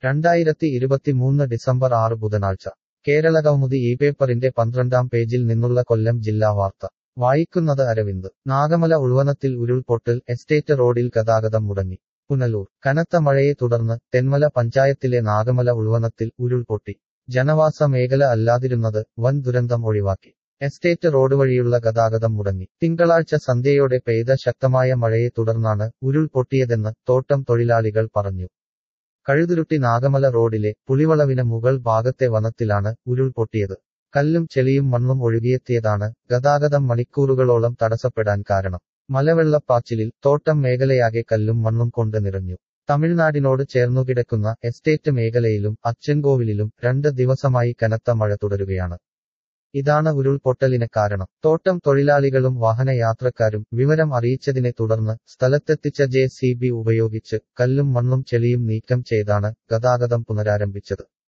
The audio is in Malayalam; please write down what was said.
രണ്ടായിരത്തി ഇരുപത്തിമൂന്ന് ഡിസംബർ ആറ് ബുധനാഴ്ച കേരള കൗമുദി ഈ പേപ്പറിന്റെ പന്ത്രണ്ടാം പേജിൽ നിന്നുള്ള കൊല്ലം ജില്ലാ വാർത്ത വായിക്കുന്നത് അരവിന്ദ് നാഗമല ഉൾവനത്തിൽ ഉരുൾപൊട്ടൽ എസ്റ്റേറ്റ് റോഡിൽ ഗതാഗതം മുടങ്ങി പുനലൂർ കനത്ത മഴയെ തുടർന്ന് തെന്മല പഞ്ചായത്തിലെ നാഗമല ഉൾവനത്തിൽ ഉരുൾപൊട്ടി ജനവാസ മേഖല അല്ലാതിരുന്നത് വൻ ദുരന്തം ഒഴിവാക്കി എസ്റ്റേറ്റ് റോഡ് വഴിയുള്ള ഗതാഗതം മുടങ്ങി തിങ്കളാഴ്ച സന്ധ്യയോടെ പെയ്ത ശക്തമായ മഴയെ തുടർന്നാണ് ഉരുൾപൊട്ടിയതെന്ന് തോട്ടം തൊഴിലാളികൾ പറഞ്ഞു കഴുതുരുട്ടി നാഗമല റോഡിലെ പുളിവളവിന് മുകൾ ഭാഗത്തെ വനത്തിലാണ് ഉരുൾപൊട്ടിയത് കല്ലും ചെളിയും മണ്ണും ഒഴുകിയെത്തിയതാണ് ഗതാഗതം മണിക്കൂറുകളോളം തടസ്സപ്പെടാൻ കാരണം മലവെള്ളപ്പാച്ചിലിൽ തോട്ടം മേഖലയാകെ കല്ലും മണ്ണും കൊണ്ട് നിറഞ്ഞു തമിഴ്നാടിനോട് ചേർന്നുകിടക്കുന്ന എസ്റ്റേറ്റ് മേഖലയിലും അച്ചൻകോവിലിലും രണ്ട് ദിവസമായി കനത്ത മഴ തുടരുകയാണ് ഇതാണ് ഉരുൾപൊട്ടലിന് കാരണം തോട്ടം തൊഴിലാളികളും വാഹനയാത്രക്കാരും വിവരം അറിയിച്ചതിനെ തുടർന്ന് സ്ഥലത്തെത്തിച്ച ജെ ഉപയോഗിച്ച് കല്ലും മണ്ണും ചെളിയും നീക്കം ചെയ്താണ് ഗതാഗതം പുനരാരംഭിച്ചത്